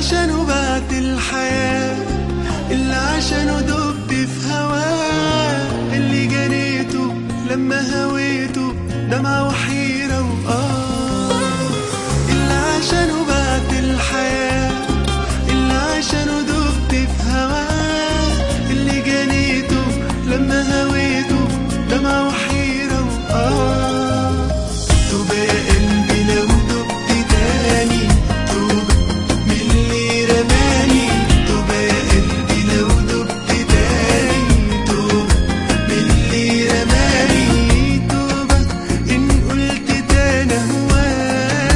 عشانه بعت الحياة اللي عشانه دبت في هواه اللي جريته لما هويته دمعة وحيرة وآه اللي عشانه بعت الحياة اللي عشانه دبت في هواه اللي جريته لما هويته دمعة وحيرة وآه توبة يا قلبي لو دبت تاني توبة من اللي رماني توبة يا قلبي لو دبت تاني توبة من اللي رماني توبة إن قلت تاني هواه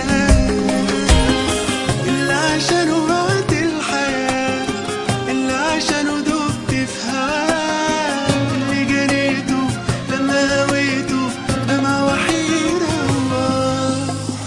اللي عشانه بعت الحياة اللي عشانه دبت في هواه اللي جريته لما هويته دمعة وحيرة وآه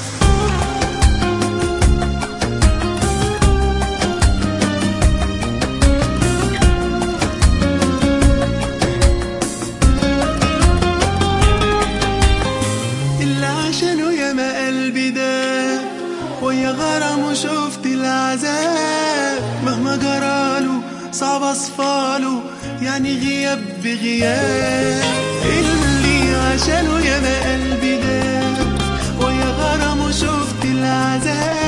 اللي عشانه ياما قلبي ده ويا غرامه شفت العذاب مهما جراله صعب اصفاله يعني غياب بغياب اللي عشانه ياما قلبي ده ويا غرامه شفت العذاب